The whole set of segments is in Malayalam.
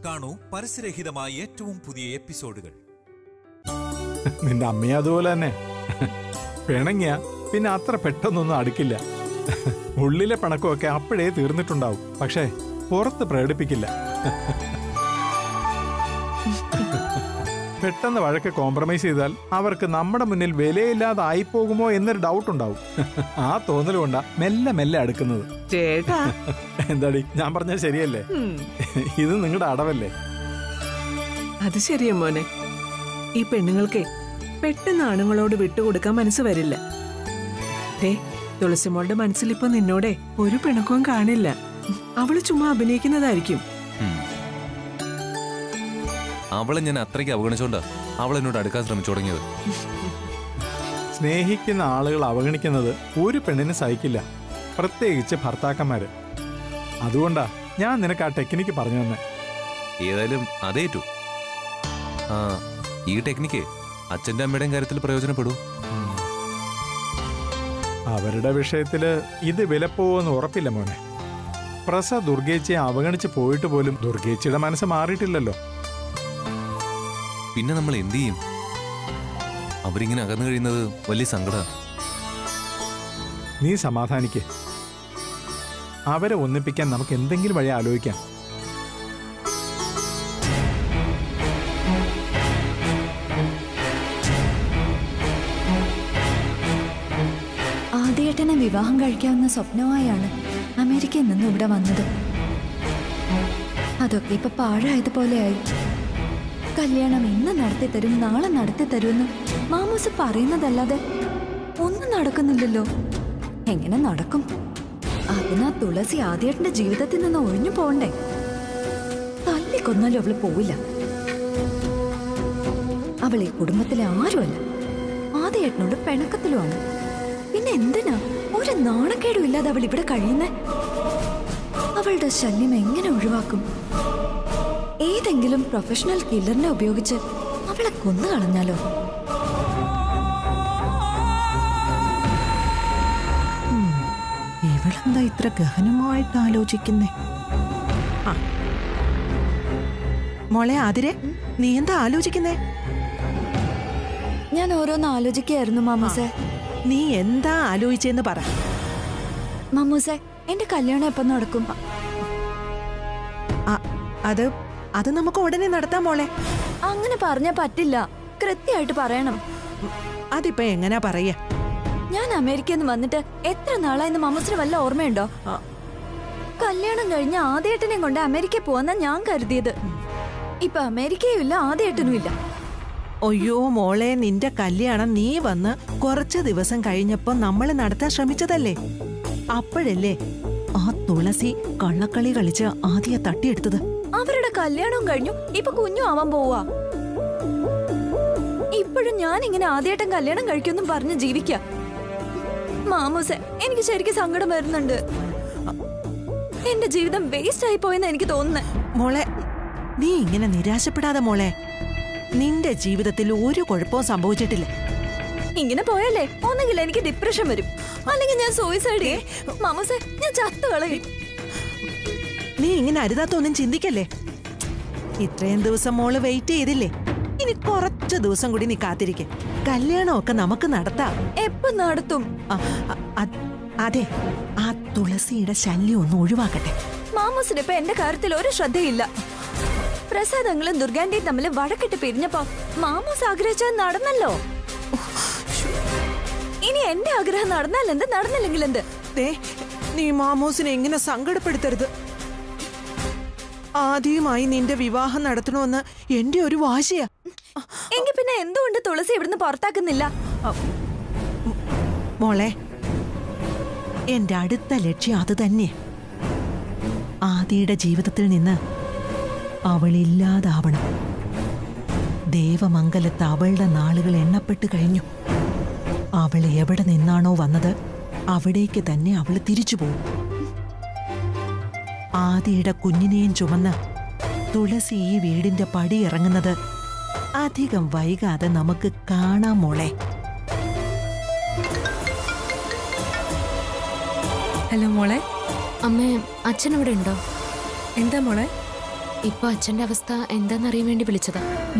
കാണൂ പരസ്യരഹിതമായ ഏറ്റവും പുതിയ എപ്പിസോഡുകൾ നിന്റെ അമ്മയും അതുപോലെ തന്നെ പിണങ്ങിയ പിന്നെ അത്ര പെട്ടെന്നൊന്നും അടുക്കില്ല ഉള്ളിലെ പിണക്കമൊക്കെ അപ്പോഴേ തീർന്നിട്ടുണ്ടാവും പക്ഷേ പുറത്ത് പ്രകടിപ്പിക്കില്ല പെട്ടെന്ന് വഴക്ക് കോംപ്രമൈസ് ചെയ്താൽ അവർക്ക് നമ്മുടെ മുന്നിൽ വിലയില്ലാതായി പോകുമോ എന്നൊരു ഡൗട്ട് ഉണ്ടാവും ആ തോന്നൽ കൊണ്ടാ മെല്ലെ മെല്ലെ അടുക്കുന്നത് ചേട്ടാ എന്താടി ഞാൻ പറഞ്ഞത് ശരിയല്ലേ ഉം, ഇത് നിങ്ങളുടെ അടവല്ലേ അത് ശരിയാ മോനെ ഈ പെണ്ണുങ്ങൾക്ക് പെട്ടെന്ന് ആണുങ്ങളോട് വിട്ടുകൊടുക്കാൻ മനസ്സ് വരില്ല ദേ തുളസിമോളുടെ മനസ്സിൽ ഇപ്പൊ നിന്നോടെ ഒരു പിണക്കവും കാണില്ല അവള് ചുമ്മാ അഭിനയിക്കുന്നതായിരിക്കും ഉം. അവളെ ഞാൻ അത്രയ്ക്ക് അവഗണിച്ചോണ്ടാ അവൾ എന്നോട് അടുക്കാൻ ശ്രമിച്ചു തുടങ്ങിയത് സ്നേഹിക്കുന്ന ആളുകൾ അവഗണിക്കുന്നത് ഒരു പെണ്ണിന് സഹിക്കില്ല പ്രത്യേകിച്ച് ഭർത്താക്കന്മാര് അതുകൊണ്ടാ ഞാൻ നിനക്ക് ആ ടെക്നിക്ക് പറഞ്ഞു തന്നെ ഏതായാലും അതേറ്റു ആ ഈ ടെക്നിക്ക് അച്ഛൻ്റെ അമ്മയുടെയും കാര്യത്തിൽ പ്രയോജനപ്പെടൂ അവരുടെ വിഷയത്തില് ഇത് വിലപ്പോവെന്ന് ഉറപ്പില്ല മോനെ പ്രസ ദുർഗേച്ചിയെ അവഗണിച്ച് പോയിട്ട് പോലും ദുർഗേച്ചിയുടെ മനസ്സ് മാറിയിട്ടില്ലല്ലോ പിന്നെ നമ്മൾ എന്ത് ചെയ്യും അവരിങ്ങനെ അകന്നു കഴിയുന്നത് വലിയ സങ്കട നീ സമാധാനിക്ക് അവരെ ഒന്നിപ്പിക്കാൻ നമുക്ക് എന്തെങ്കിലും വഴി ആലോചിക്കാം ആദ്യേട്ടനെ വിവാഹം കഴിക്കാവുന്ന സ്വപ്നമായാണ് അമേരിക്കയിൽ നിന്നും ഇവിടെ വന്നത് അതൊക്കെ ഇപ്പൊ പാഴായതുപോലെയായി കല്യാണം ഇന്ന് നടത്തി തരും നാളെ നടത്തി തരുമെന്ന് മാമൂസ് പറയുന്നതല്ലാതെ ഒന്നും നടക്കുന്നില്ലല്ലോ എങ്ങനെ നടക്കും അതിനാ തുളസി ആദ്യേട്ടന്റെ ജീവിതത്തിൽ നിന്ന് ഒഴിഞ്ഞു പോണ്ടേ തല്ലിക്കൊന്നാലും അവള് പോവില്ല അവൾ ഈ കുടുംബത്തിലെ ആരുമല്ല ആദ്യേട്ടനോട് പിണക്കത്തിലുമാണ് പിന്നെ എന്തിനാ ഒരു നാണക്കേടും ഇല്ലാതെ അവൾ ഇവിടെ കഴിയുന്നേ അവളുടെ ശല്യം എങ്ങനെ ഒഴിവാക്കും ഏതെങ്കിലും പ്രൊഫഷണൽ കില്ലറിനെ ഉപയോഗിച്ച് അവളെ കൊന്നു കളഞ്ഞാലോ ഇവളെന്താ ഇത്ര ഗഹനമായിട്ട് ആലോചിക്കുന്നേ ആ. മോളെ ആതിരെ നീ എന്താ ആലോചിക്കുന്നേ ഞാൻ ഓരോന്ന് ആലോചിക്കുകയായിരുന്നു മാമൂസെ നീ എന്താ ആലോചിച്ചെന്ന് പറ മാമൂസെ എന്റെ കല്യാണം എപ്പം നടക്കും ആ, അത് അത് നമുക്ക് ഉടനെ നടത്താം മോളെ അങ്ങനെ പറഞ്ഞാ പറ്റില്ല കൃത്യമായിട്ട് പറയണം അതിപ്പോ എങ്ങനാ പറയാ ഞാൻ അമേരിക്കയിൽ നിന്ന് വന്നിട്ട് എത്ര നാളായെന്ന് മാമൂസിന് വല്ല ഓർമ്മയുണ്ടോ ആ. കല്യാണം കഴിഞ്ഞ ആദ്യേട്ടനെയും കൊണ്ട് അമേരിക്ക പോവാന്നാ ഞാൻ കരുതിയത് ഇപ്പൊ അമേരിക്കയും ഇല്ല ആദ്യേട്ടനും ഇല്ല അയ്യോ മോളെ നിന്റെ കല്യാണം നീ വന്ന് കുറച്ച് ദിവസം കഴിഞ്ഞപ്പോ നമ്മൾ നടത്താൻ ശ്രമിച്ചതല്ലേ അപ്പോഴല്ലേ ആ തുളസി കള്ളക്കളി കളിച്ച് ആദ്യ തട്ടിയെടുത്തത് അവരുടെ കല്യാണവും കഴിഞ്ഞു ഇപ്പൊ കുഞ്ഞും ആവാൻ പോവാ ഇപ്പോഴും ഞാൻ ഇങ്ങനെ ആദ്യമായിട്ടും കല്യാണം കഴിക്കുമെന്നും പറഞ്ഞ് ജീവിക്ക മാമൂസെ എനിക്ക് ശരിക്കും സങ്കടം വരുന്നുണ്ട് എന്റെ ജീവിതം വേസ്റ്റ് ആയി പോയെന്ന് എനിക്ക് തോന്നുന്നേ മോളെ നീ ഇങ്ങനെ നിരാശപ്പെടാതെ മോളെ നിന്റെ ജീവിതത്തിൽ ഒരു കുഴപ്പവും സംഭവിച്ചിട്ടില്ല ഇങ്ങനെ പോയല്ലേ ഒന്നെങ്കിൽ എനിക്ക് ഡിപ്രഷൻ വരും അല്ലെങ്കിൽ ഞാൻ സൂയിസൈഡ് ചെയ്യും മാമൂസെ ഞാൻ ചത്തു കളയും നീ ഇങ്ങനെ അരുതാത്തൊന്നും ചിന്തിക്കല്ലേ ഇത്രയും ദിവസം മോള് വെയിറ്റ് ചെയ്തില്ലേ ഇനി കുറച്ച് ദിവസം കൂടി നീ കാത്തിരിക്കെ കല്യാണമൊക്കെ നമുക്ക് നടത്താം എപ്പോ നടത്തും ആ, അ- അ- അതെ ആ തുളസിയുടെ ശല്യം ഒന്ന് ഒഴിവാക്കട്ടെ മാമൂസിന് ഇപ്പൊ എന്റെ കാര്യത്തിൽ ഒരു ശ്രദ്ധയില്ല പ്രസാദങ്ങളും ദുർഗാന്റെയും തമ്മിൽ വഴക്കിട്ട് പിരിഞ്ഞപ്പോ മാമൂസ് ആഗ്രഹിച്ചത് നടന്നല്ലോ ഇനി എന്റെ ആഗ്രഹം നടന്നാൽ എന്ത് നടന്നില്ലെങ്കിൽ എന്ത് ദേ, നീ മാമോസിനെ എങ്ങനെ സങ്കടപ്പെടുത്തരുത് ആദ്യമായി നിന്റെ വിവാഹം നടത്തണമെന്ന് എന്റെ ഒരു വാശിയാ എങ്കിൽ പിന്നെ എന്തുകൊണ്ട് തുളസി ഇവിടുന്ന് പുറത്താക്കുന്നില്ല മോളെ എന്റെ അടുത്ത ലക്ഷ്യം അത് തന്നെ ആദിയുടെ ജീവിതത്തിൽ നിന്ന് അവളില്ലാതാവണം ദേവമംഗലത്ത് അവളുടെ നാളുകൾ എണ്ണപ്പെട്ട് കഴിഞ്ഞു അവൾ എവിടെ നിന്നാണോ വന്നത് അവിടേക്ക് തന്നെ അവൾ തിരിച്ചു പോകും ആദിയുടെ കുഞ്ഞിനെയും ചുമന്ന് തുളസി ഈ വീടിന്റെ പടി ഇറങ്ങുന്നത് അധികം വൈകാതെ നമുക്ക് കാണാം മോളെ ഹലോ മോളെ അമ്മേ അച്ഛൻ ഇവിടെ ഉണ്ടോ എന്താ മോളെ ഇപ്പൊ അച്ഛന്റെ അവസ്ഥ എന്താണെന്നറിയാൻ വേണ്ടി വിളിച്ചതാ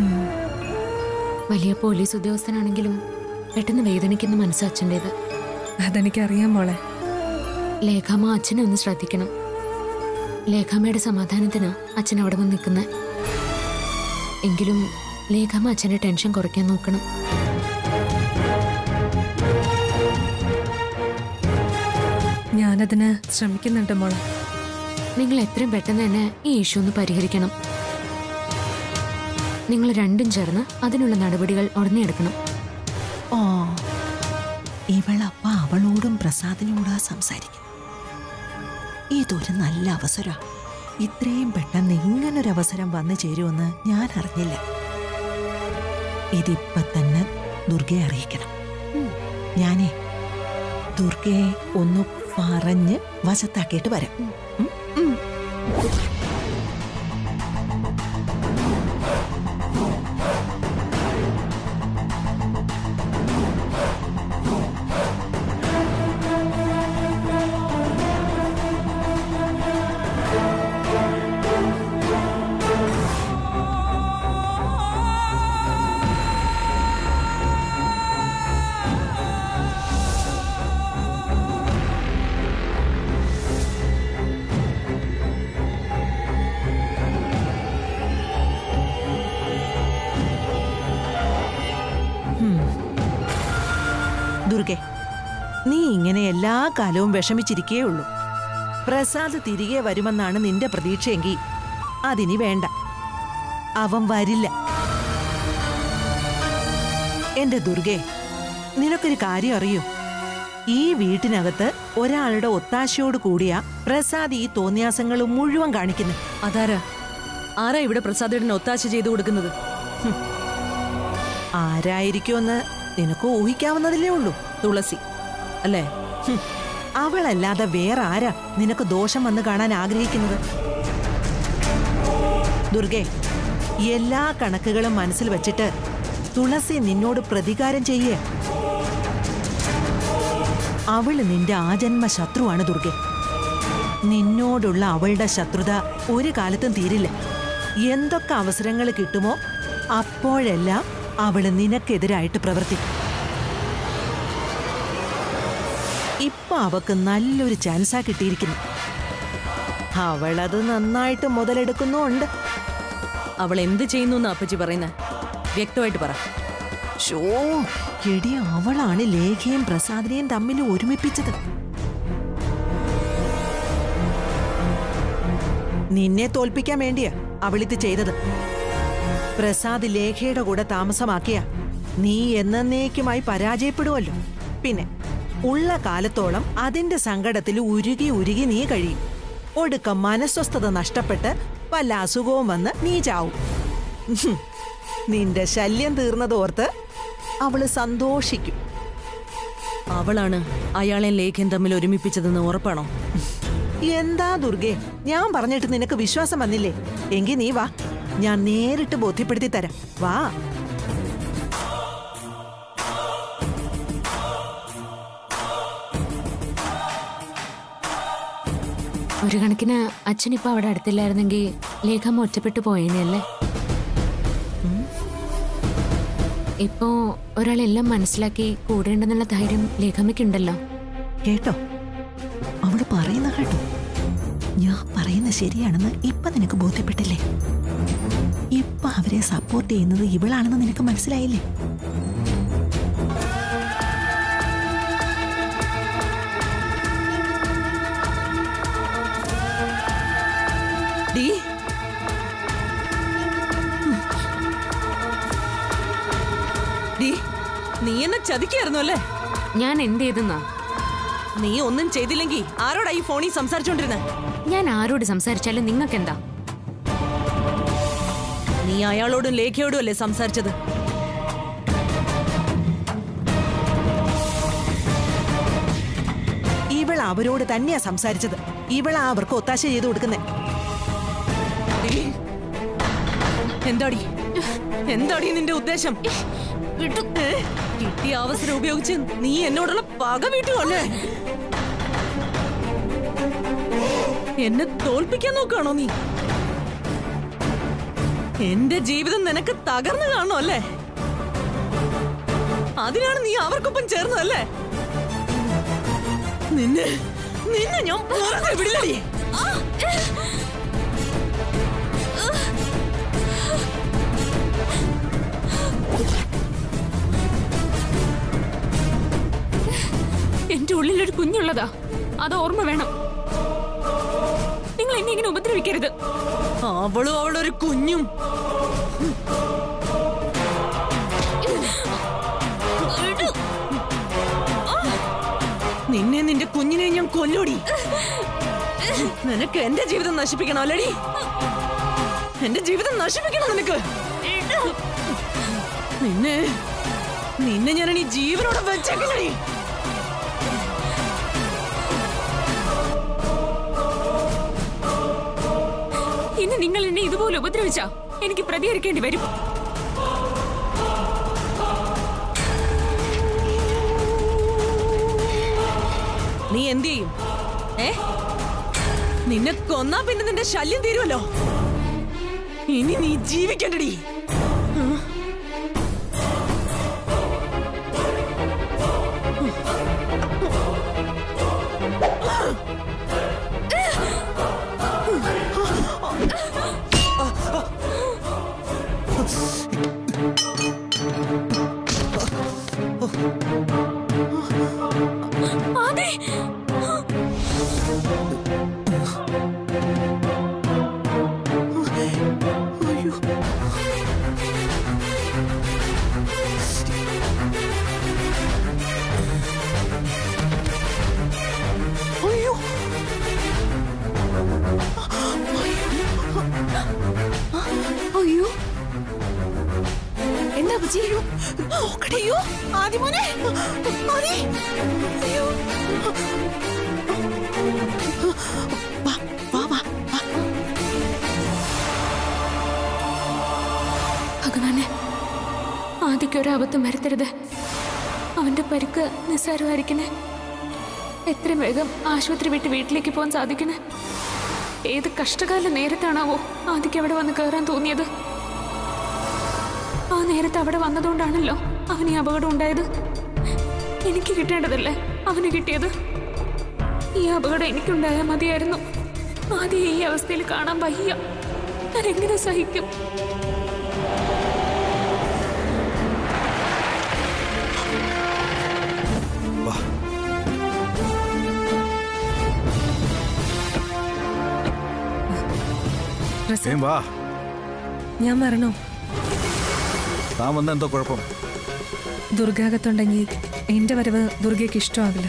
വലിയ പോലീസ് ഉദ്യോഗസ്ഥനാണെങ്കിലും പെട്ടെന്ന് വേദനിക്കുന്ന മനസ്സ് അച്ഛൻ്റെത് അതെനിക്കറിയാം മോളെ ലേഖാമ്മ അച്ഛനെ ഒന്ന് ശ്രദ്ധിക്കണം ലേഖാമ്മയുടെ സമാധാനത്തിന് അച്ഛൻ അവിടെ വന്ന് നിൽക്കുന്നത് എങ്കിലും ലേഖാമ്മ അച്ഛന്റെ ടെൻഷൻ കുറയ്ക്കാൻ നോക്കണം ഞാനതിന് ശ്രമിക്കുന്നുണ്ട് മോളെ നിങ്ങൾ എത്രയും പെട്ടെന്ന് തന്നെ ഈ ഇഷ്യൂ ഒന്ന് പരിഹരിക്കണം നിങ്ങൾ രണ്ടും ചേർന്ന് അതിനുള്ള നടപടികൾ ഉടനെ എടുക്കണം ഓ ഇവളപ്പ അവളോടും പ്രസാദിനോടാ സംസാരിക്കും ഇതൊരു നല്ല അവസര ഇത്രയും പെട്ടെന്ന് ഇങ്ങനൊരു അവസരം വന്നു ചേരുമെന്ന് ഞാൻ അറിഞ്ഞില്ല ഇതിപ്പ തന്നെ ദുർഗയെ അറിയിക്കണം ഞാനേ ദുർഗയെ ഒന്ന് പറഞ്ഞ് വശത്താക്കിയിട്ട് വരാം ഉം, ഉം. ദുർഗെ നീ ഇങ്ങനെ എല്ലാ കാലവും വിഷമിച്ചിരിക്കേ ഉള്ളൂ പ്രസാദ് തിരികെ വരുമെന്നാണ് നിന്റെ പ്രതീക്ഷയെങ്കിൽ അതിനി വേണ്ട അവൻ വരില്ല എന്റെ ദുർഗെ നിനക്കൊരു കാര്യം അറിയൂ ഈ വീട്ടിനകത്ത് ഒരാളുടെ ഒത്താശയോട് കൂടിയ പ്രസാദ് ഈ തോന്നിയാസങ്ങൾ മുഴുവൻ കാണിക്കുന്നു അതാരാ ആരാ ഇവിടെ പ്രസാദേട്ടന് ഒത്താശ ചെയ്തു കൊടുക്കുന്നത് ആരായിരിക്കുമെന്ന് നിനക്ക് ഊഹിക്കാവുന്നതിലേ ഉള്ളൂ തുളസി അല്ലേ ഹും, അവളല്ലാതെ വേറെ ആരാ നിനക്ക് ദോഷം വന്ന് കാണാൻ ആഗ്രഹിക്കുന്നത് ദുർഗെ എല്ലാ കണക്കുകളും മനസ്സിൽ വച്ചിട്ട് തുളസി നിന്നോട് പ്രതികാരം ചെയ്യേ അവള് നിന്റെ ആജന്മ ശത്രുവാണ് ദുർഗെ നിന്നോടുള്ള അവളുടെ ശത്രുത ഒരു കാലത്തും തീരില്ല എന്തൊക്കെ അവസരങ്ങൾ കിട്ടുമോ അപ്പോഴെല്ലാം അവള് നിനക്കെതിരായിട്ട് പ്രവർത്തിക്കും ഇപ്പൊ അവക്ക് നല്ലൊരു ചാൻസാ കിട്ടിയിരിക്കുന്നു അവളത് നന്നായിട്ട് മുതലെടുക്കുന്നുണ്ട് അവൾ എന്ത് ചെയ്യുന്നു എന്ന് അപ്പച്ചി പറയുന്നത് വ്യക്തമായിട്ട് പറ ഷോ എടി അവളാണ് ലേഖയും പ്രസാദിനെയും തമ്മിൽ ഒരുമിപ്പിച്ചത് നിന്നെ തോൽപ്പിക്കാൻ വേണ്ടിയാ അവളിത് ചെയ്തത് പ്രസാദ് ലേഖയുടെ കൂടെ താമസമാക്കിയ നീ എന്നേക്കുമായി പരാജയപ്പെടുമല്ലോ പിന്നെ ഉള്ള കാലത്തോളം അതിന്റെ സങ്കടത്തിൽ ഉരുകി ഉരുകി നീ കഴിയും ഒടുക്കം മനസ്വസ്ഥത നഷ്ടപ്പെട്ട് വല്ല അസുഖവും വന്ന് നീ ചാവും ഉഹും. നിന്റെ ശല്യം തീർന്നതോർത്ത് അവള് സന്തോഷിക്കും അവളാണ് അയാളെ ലേഖൻ തമ്മിൽ ഒരുമിപ്പിച്ചതെന്ന് ഉറപ്പാണോ എന്താ ദുർഗെ ഞാൻ പറഞ്ഞിട്ട് നിനക്ക് വിശ്വാസം വന്നില്ലേ എങ്കി നീ വാ ഞാൻ നേരിട്ട് ബോധ്യപ്പെടുത്തി തരാം വാ ഒരു കണക്കിന് അച്ഛൻ ഇപ്പൊ അവിടെ അടുത്തില്ലായിരുന്നെങ്കിൽ ലേഖമ്മ ഒറ്റപ്പെട്ടു പോയേനെയല്ലേ ഇപ്പോ ഒരാളെല്ലാം മനസ്സിലാക്കി കൂടേണ്ടെന്നുള്ള ധൈര്യം ലേഖമ്മയ്ക്കുണ്ടല്ലോ കേട്ടോ അവള് പറയുന്ന കേട്ടോ ഞാൻ പറയുന്ന ശരിയാണെന്ന് ഇപ്പൊ നിനക്ക് ബോധ്യപ്പെട്ടില്ലേ ഇപ്പൊ അവരെ സപ്പോർട്ട് ചെയ്യുന്നത് ഇവളാണെന്ന് നിനക്ക് മനസ്സിലായില്ലേ ഡീ ഡീ നീ എന്നെ ചതിക്കായിരുന്നു അല്ലേ ഞാൻ എന്ത് ചെയ്തെന്നാ നീ ഒന്നും ചെയ്തില്ലെങ്കിൽ ആരോടാ ഈ ഫോണിൽ സംസാരിച്ചോണ്ടിരുന്നത് ഞാൻ ആരോട് സംസാരിച്ചാലും നിങ്ങൾക്കെന്താ നീ അയാളോടും ലേഖയോടും അല്ലേ സംസാരിച്ചത് ഇവൾ അവരോട് തന്നെയാ സംസാരിച്ചത് ഇവളാ അവർക്ക് ഒത്താശ ചെയ്തു കൊടുക്കുന്നേ ഡീ, എന്താടി എന്താടി നിന്റെ ഉദ്ദേശം ഏ? കിട്ടിയ അവസരം ഉപയോഗിച്ച് നീ എന്നോടുള്ള പക വീട്ടുമല്ലേ എന്നെ തോൽപ്പിക്കാൻ നോക്കാണോ നീ എന്റെ ജീവിതം നിനക്ക് തകർന്നു കാണണോ അല്ലേ അതിനാണ് നീ അവർക്കൊപ്പം ചേർന്നതല്ലേ നിന്നെ നിന്നെ ഞാൻ പുറത്തെ വിടില്ലടി എന്റെ ഉള്ളിലൊരു കുഞ്ഞുള്ളതാ അത് ഓർമ്മ വേണം നിങ്ങൾ എന്നെ ഇങ്ങനെ ഉപദ്രവിക്കരുത് അവളും അവളൊരു കുഞ്ഞും നിന്നെ നിന്റെ കുഞ്ഞിനെ ഞാൻ കൊല്ലൂടി നിനക്ക് എന്റെ ജീവിതം നശിപ്പിക്കണം അല്ലടി എന്റെ ജീവിതം നശിപ്പിക്കണം നിനക്ക് നിന്നെ നിന്നെ ഞാൻ ഇനി ജീവനോടെ വെച്ചേക്കില്ലടി ഇനി നിങ്ങൾ എന്നെ ഇതുപോലെ ഉപദ്രവിച്ചാ എനിക്ക് പ്രതികരിക്കേണ്ടി വരും നീ എന്ത് ചെയ്യും ഏ നിന്നെ കൊന്നാ പിന്നെ നിന്റെ ശല്യം തീരുമല്ലോ ഇനി നീ ജീവിക്കണ്ടടി അതെ അയ്യോ എന്താ അപ്പച്ചി അയ്യോ ആദിമോനെ ആദി അയ്യോ വാ വാ വാ വാ ഭഗവാനെ ആദ്യക്ക് ഒരു അബദ്ധം വരുത്തരുത് അവന്റെ പരിക്ക് നിസ്സാരമായിരിക്കണേ എത്രയും വേഗം ആശുപത്രി വിട്ട് വീട്ടിലേക്ക് പോകാൻ സാധിക്കണേ ഏത് കഷ്ടകാല നേരത്താണാവോ ആദ്യക്ക് അവിടെ വന്ന് കയറാൻ തോന്നിയത് ആ നേരത്ത് അവിടെ വന്നതുകൊണ്ടാണല്ലോ അവന് ഈ അപകടം ഉണ്ടായത് എനിക്ക് കിട്ടേണ്ടതല്ലേ അവന് കിട്ടിയത് ഈ അപകടം എനിക്കുണ്ടായാൽ മതിയായിരുന്നു ആദ്യം ഈ അവസ്ഥയിൽ കാണാൻ വയ്യ ഞാൻ എങ്ങനെ സഹിക്കും വാ ഏം വാ ഞാൻ വരണോ താൻ വന്ന എന്തോ കുഴപ്പം ദുർഗാകത്തുണ്ടെങ്കിൽ എന്റെ വരവ് ദുർഗയ്ക്ക് ഇഷ്ടമാവില്ല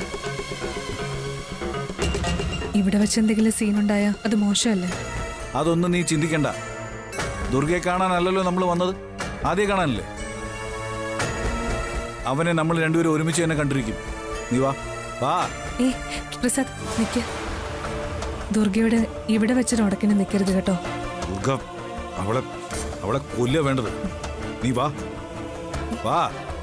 ഇവിടെ വെച്ച് എന്തെങ്കിലും സീനുണ്ടായാ അത് മോശമല്ലേ അതൊന്നും നീ ചിന്തിക്കണ്ട ദുർഗയെ കാണാനല്ലല്ലോ നമ്മൾ വന്നത് ആദ്യം കാണാനല്ലേ അവനെ നമ്മൾ രണ്ടുപേരും ഒരുമിച്ച് തന്നെ കണ്ടിരിക്കും നീ വാ വാ ഏ പ്രസാദ് നിക്ക ദുർഗയോട് ഇവിടെ വെച്ച് ഉടക്കിന് നിൽക്കരുത് കേട്ടോ ദുർഗ അവളെ അവളെ കൊല്ല വേണ്ടത് നീ വാ വാ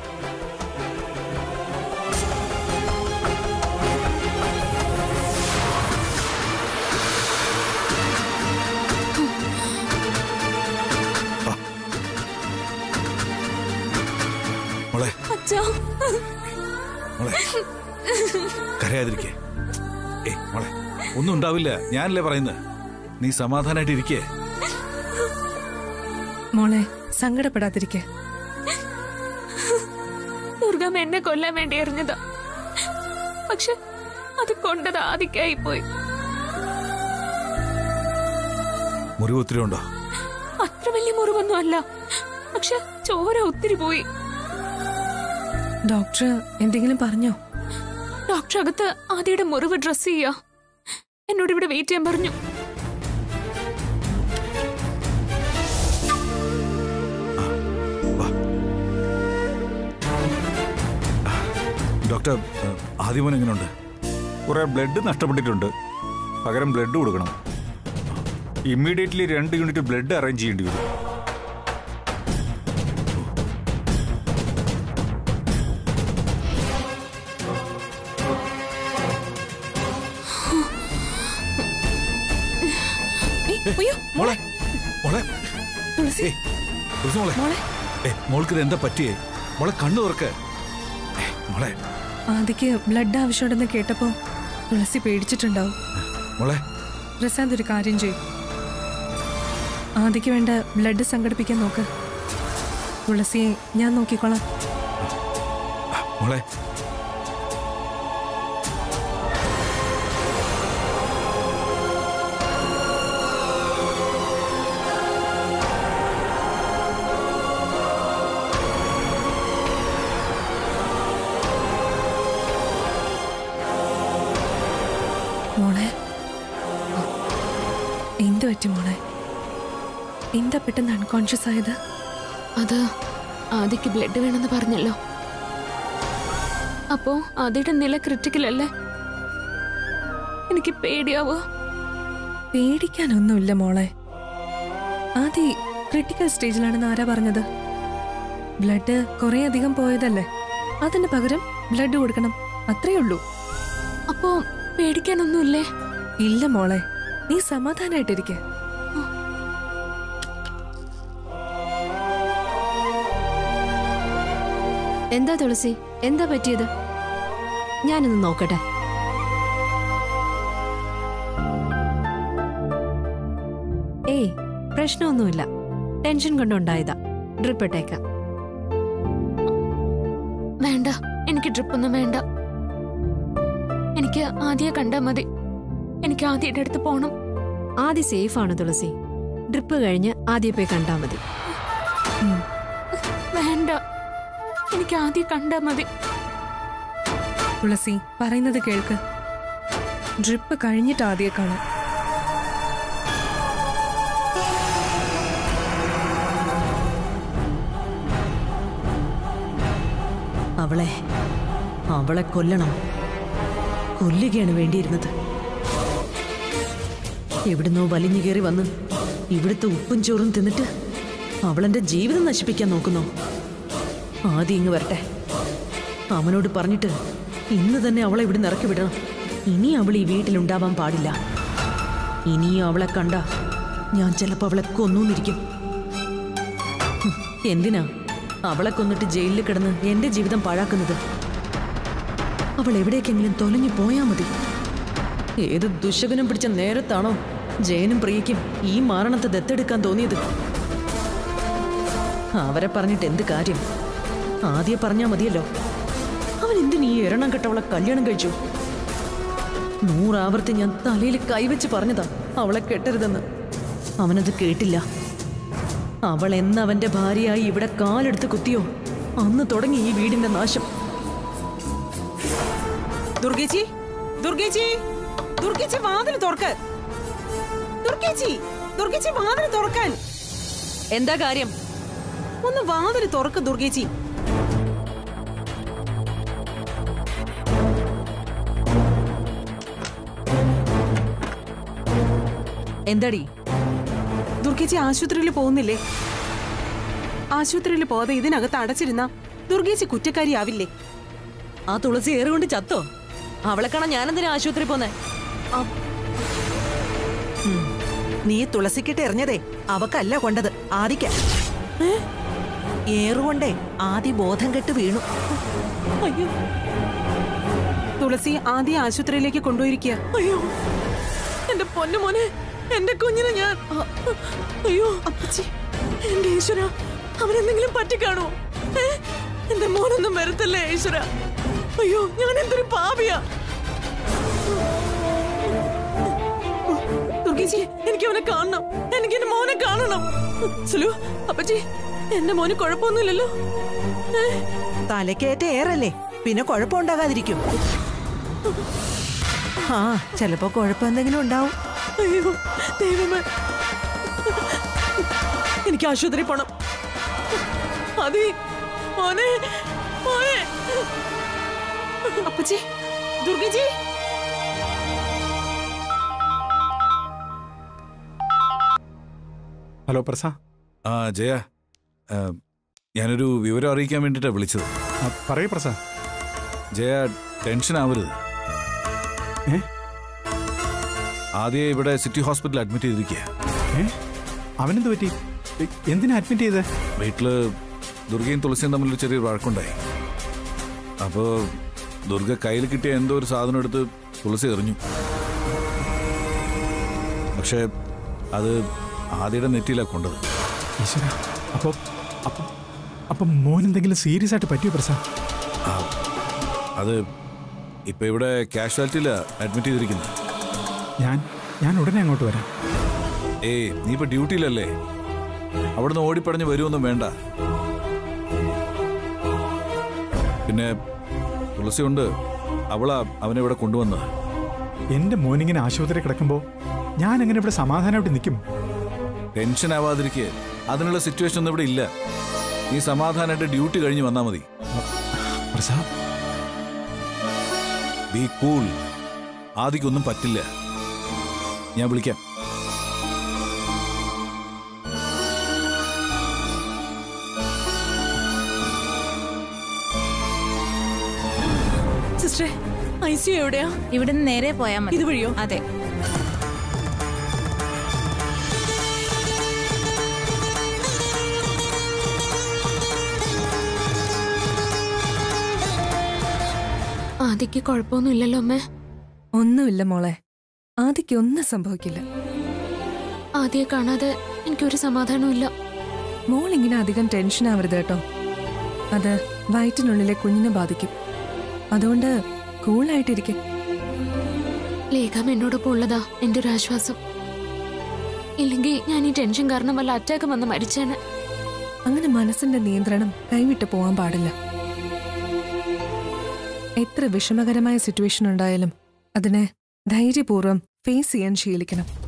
വാ. മോളെ അച്ഛാ മോളെ കരയാതിരിക്കേ ഏ മോളെ ഒന്നും ഉണ്ടാവില്ല ഞാനല്ലേ പറയുന്നത് നീ സമാധാനായിട്ട് ഇരിക്കേ മോളെ സങ്കടപ്പെടാതിരിക്കെ ദുർഗമ്മ എന്നെ കൊല്ലാൻ വേണ്ടി എറിഞ്ഞതാ പക്ഷെ അത് കൊണ്ടത് ആദിക്കായി പോയി മുറിവ് ഒത്തിരി ഉണ്ടോ അത്ര വലിയ മുറിവൊന്നും അല്ല പക്ഷെ ചോര ഒത്തിരി പോയി ഡോക്ടർ എന്തെങ്കിലും പറഞ്ഞോ ഡോക്ടർ അകത്ത് ആദിയുടെ മുറിവ് ഡ്രസ് ചെയ്യാ എന്നോട് ഇവിടെ വെയിറ്റ് ചെയ്യാൻ പറഞ്ഞു വാ ഡോക്ടർ ഏഹ്, ആദ്യമോൻ എങ്ങനെയുണ്ട് കുറെ ബ്ലഡ് നഷ്ടപ്പെട്ടിട്ടുണ്ട് പകരം ബ്ലഡ് കൊടുക്കണം ഇമ്മീഡിയറ്റ്ലി രണ്ട് യൂണിറ്റ് ബ്ലഡ് അറേഞ്ച് ചെയ്യേണ്ടി വരും മോളെ മോളെ തുളസി ഏയ്, തുളസി മോളെ മോളെ ഏ മോൾക്ക് എന്താ പറ്റിയേ മോളെ കണ്ണു തുറക്ക് ഏ, മോളെ ആദിക്ക് ബ്ലഡ് ആവശ്യമുണ്ടെന്ന് കേട്ടപ്പോ തുളസി പേടിച്ചിട്ടുണ്ടാവും മോളെ പ്രസാദ് ഒരു കാര്യം ചെയ്യും ആദിക്ക് വേണ്ട ബ്ലഡ് സംഘടിപ്പിക്കാൻ നോക്ക് തുളസിയെ ഞാൻ നോക്കിക്കോളാം ആ, മോളെ മോളെ എന്ത് പറ്റി മോളെ എന്താ പെട്ടെന്ന് അൺകോൺഷ്യസ് ആയത് അത് ആദിക്ക് ബ്ലഡ് വേണമെന്ന് പറഞ്ഞല്ലോ അപ്പോ ആദിയുടെ നില ക്രിട്ടിക്കൽ അല്ലേ എനിക്ക് പേടിയാവോ പേടിക്കാനൊന്നുമില്ല മോളെ ആദി ക്രിട്ടിക്കൽ സ്റ്റേജിലാണെന്ന് ആരാ പറഞ്ഞത് ബ്ലഡ് കുറെ അധികം പോയതല്ലേ അതിന് പകരം ബ്ലഡ് കൊടുക്കണം അത്രേ ഉള്ളൂ അപ്പോ പേടിക്കാനൊന്നുമില്ലേ ഇല്ല മോളെ നീ സമാധാനായിട്ടിരിക്കെ എന്താ തുളസി എന്താ പറ്റിയത് ഞാനൊന്ന് നോക്കട്ടെ ഏയ് പ്രശ്നമൊന്നുമില്ല ടെൻഷൻ കൊണ്ടുണ്ടായതാ ഡ്രിപ്പ് ഇട്ടേക്കാം വേണ്ട എനിക്ക് ഡ്രിപ്പൊന്നും വേണ്ട എനിക്ക് ആദ്യം കണ്ടാ മതി എനിക്ക് ആദ്യയുടെ അടുത്ത് പോണം ആദ്യ സേഫ് ആണ് തുളസി ഡ്രിപ്പ് കഴിഞ്ഞ് ആദ്യം പോയി കണ്ടാ മതി വേണ്ട എനിക്ക് ആദ്യം കണ്ടാ മതി തുളസി പറയുന്നത് കേൾക്ക് ഡ്രിപ്പ് കഴിഞ്ഞിട്ട് ആദ്യം കാണാം അവളെ അവളെ കൊല്ലണം കൊല്ലുകയാണ് വേണ്ടിയിരുന്നത് എവിടുന്നോ വലിഞ്ഞു കയറി വന്ന് ഇവിടുത്തെ ഉപ്പും ചോറും തിന്നിട്ട് അവളെന്റെ ജീവിതം നശിപ്പിക്കാൻ നോക്കുന്നോ ആദ്യം ഇങ്ങ് വരട്ടെ അവനോട് പറഞ്ഞിട്ട് ഇന്ന് തന്നെ അവളെ ഇവിടുന്ന് ഇറക്കി വിടണം ഇനി അവൾ ഈ വീട്ടിലുണ്ടാവാൻ പാടില്ല ഇനിയും അവളെ കണ്ട ഞാൻ ചിലപ്പോൾ അവളെ കൊന്നൂന്നിരിക്കും ഹും, എന്തിനാ അവളെ കൊന്നിട്ട് ജയിലിൽ കിടന്ന് എന്റെ ജീവിതം പാഴാക്കുന്നത് അവൾ എവിടേക്കെങ്കിലും തൊലഞ്ഞു പോയാ മതി ഏത് ദുശകനം പിടിച്ച നേരത്താണോ ജയനും പ്രിയയ്ക്കും ഈ മാരണത്തെ ദത്തെടുക്കാൻ തോന്നിയത് അവരെ പറഞ്ഞിട്ട് എന്ത് കാര്യം ആദ്യം പറഞ്ഞാ മതിയല്ലോ അവൻ എന്തിനീ എരണം കെട്ടവളെ കല്യാണം കഴിച്ചു നൂറാവർത്തി ഞാൻ തലയിൽ കൈവച്ച് പറഞ്ഞതാ അവളെ കെട്ടരുതെന്ന് അവനത് കേട്ടില്ല അവൾ എന്നവന്റെ ഭാര്യയായി ഇവിടെ കാലെടുത്ത് കുത്തിയോ അന്ന് തുടങ്ങി ഈ വീടിന്റെ നാശം ദുർഗേച്ചി ദുർഗേച്ചി ദുർഗേച്ചി വാതിൽ തുറക്ക് ദുർഗേച്ചി ദുർഗേച്ചി വാതിൽ തുറക്കാൻ എന്താ കാര്യം ഒന്ന് വാതിൽ തുറക്ക് ദുർഗേച്ചി എന്താടി ദുർഗേച്ചി ആശുപത്രിയിൽ പോകുന്നില്ലേ ആശുപത്രിയിൽ പോകാതെ ഇതിനകത്ത് അടച്ചിരുന്ന ദുർഗേച്ചി കുറ്റക്കാരിയാവില്ലേ ആ തുളസി ഏറുകൊണ്ട് ചത്തോ അവളെ കാണാൻ ഞാനെന്തിനാ ആശുപത്രി പോന്നെ നീ തുളസിക്കിട്ട് എറിഞ്ഞതേ അവക്കല്ല കൊണ്ടത് ആദിക്ക ഏറുകൊണ്ടേ ആദി ബോധം കെട്ട് വീണു അയ്യോ തുളസി ആദ്യം ആശുപത്രിയിലേക്ക് കൊണ്ടുപോയിരിക്കുക അയ്യോ എന്റെ പൊന്നു മോനെ എന്റെ കുഞ്ഞിനെ ഞാൻ അ- അയ്യോ അപ്പച്ചി എന്റെ ഈശ്വര അവനെന്തെങ്കിലും പറ്റിക്കാണോ ഏ? എന്റെ മോനൊന്നും വരത്തല്ലേ ഈശ്വര അയ്യോ ഞാൻ എന്തൊരു പാപിയാ ദുർഗേച്ചി എനിക്ക് അവനെ കാണണം എനിക്ക് എന്റെ മോനെ കാണണം സുലു അപ്പച്ചി എന്റെ മോന് കുഴപ്പമൊന്നുമില്ലല്ലോ ഏ? തലക്കേറ്റ ഏറല്ലേ പിന്നെ കുഴപ്പമുണ്ടാകാതിരിക്കും ആ ചിലപ്പോ കുഴപ്പമെന്തെങ്കിലും ഉണ്ടാവും അയ്യോ ദൈവമേ എനിക്ക് ആശുപത്രി പോണം അതി മോനെ മോനെ അപ്പച്ചി ദുർഗേച്ചി ഹലോ പ്രസ ആ ജയ ആ, ഞാനൊരു വിവരം അറിയിക്കാൻ വേണ്ടിയിട്ടാണ് വിളിച്ചത് ആ, പറയൂ പ്രസ ജയ ടെൻഷൻ ആവരുത് ഏ? ആദ്യം ഇവിടെ സിറ്റി ഹോസ്പിറ്റലിൽ അഡ്മിറ്റ് ചെയ്തിരിക്കുക ഏ അവനെന്ത് പറ്റി എ- എന്തിനാ അഡ്മിറ്റ് ചെയ്തേ വീട്ടില് ദുർഗയും തുളസിയും തമ്മിൽ ഒരു ചെറിയൊരു വഴക്കുണ്ടായി അപ്പോ ദുർഗ കയ്യിൽ കിട്ടിയ എന്തോ ഒരു സാധനം എടുത്ത് തുളസി എറിഞ്ഞു പക്ഷേ അത് ആദ്യയുടെ നെറ്റിയിലാ കൊണ്ടത് ഈശ്വര അപ്പൊ അപ്പൊ അപ്പൊ മോൻ എന്തെങ്കിലും സീരിയസ് ആയിട്ട് പറ്റിയോ പ്രസാദ് ആ, അത് ഇപ്പൊ ഇവിടെ കാഷ്വാലിറ്റിയിലാ അഡ്മിറ്റ് ചെയ്തിരിക്കുന്നത് ഞാൻ ഞാൻ ഉടനെ അങ്ങോട്ട് വരാം ഏയ് നീ ഇപ്പൊ ഡ്യൂട്ടിയിലല്ലേ അവിടുന്ന് ഓടിപ്പടഞ്ഞ് വരുമൊന്നും വേണ്ട പിന്നെ തുളസി ഉണ്ട് അവളാ അവനെ ഇവിടെ കൊണ്ടുവന്നത് എന്റെ മോനിങ്ങനെ ആശുപത്രി കിടക്കുമ്പോ ഞാൻ എങ്ങനെ ഇവിടെ സമാധാനമായിട്ട് നിൽക്കും ടെൻഷൻ ആവാതിരിക്കെ അതിനുള്ള സിറ്റുവേഷൻ ഒന്നും ഇവിടെ ഇല്ല നീ സമാധാനമായിട്ട് ഡ്യൂട്ടി കഴിഞ്ഞ് വന്നാ മതി പ്രസാദ് ബി കൂൾ ആദിക്കൊന്നും പറ്റില്ല ഞാൻ വിളിക്കാം സിസ്റ്ററെ ഐ സി എവിടെയാ ഇവിടുന്ന് നേരെ പോയാൽ മതി ഇതുവഴിയോ അതെ ആദിക്ക് കുഴപ്പമൊന്നുമില്ലല്ലോ അമ്മേ ഒന്നുമില്ല മോളെ ആദിക്ക് ഒന്നും സംഭവിക്കില്ല ആദ്യം കാണാതെ എനിക്കൊരു സമാധാനവും ഇല്ല മോൾ ഇങ്ങനെ അധികം ടെൻഷൻ ആവരുത് കേട്ടോ അത് വയറ്റിനുള്ളിലെ കുഞ്ഞിനെ ബാധിക്കും അതുകൊണ്ട് കൂളായിട്ടിരിക്കെ ലേഖം എന്നോടൊപ്പം ഉള്ളതാ എന്റെ ഒരു ആശ്വാസം ഇല്ലെങ്കിൽ ഞാൻ ഈ ടെൻഷൻ കാരണം വല്ല അറ്റാക്ക് വന്ന് മരിച്ചേനെ അങ്ങനെ മനസ്സിന്റെ നിയന്ത്രണം കൈവിട്ട് പോകാൻ പാടില്ല എത്ര വിഷമകരമായ സിറ്റുവേഷൻ ഉണ്ടായാലും അതിനെ ധൈര്യപൂർവ്വം ഫേസ് ചെയ്യാൻ ശീലിക്കണം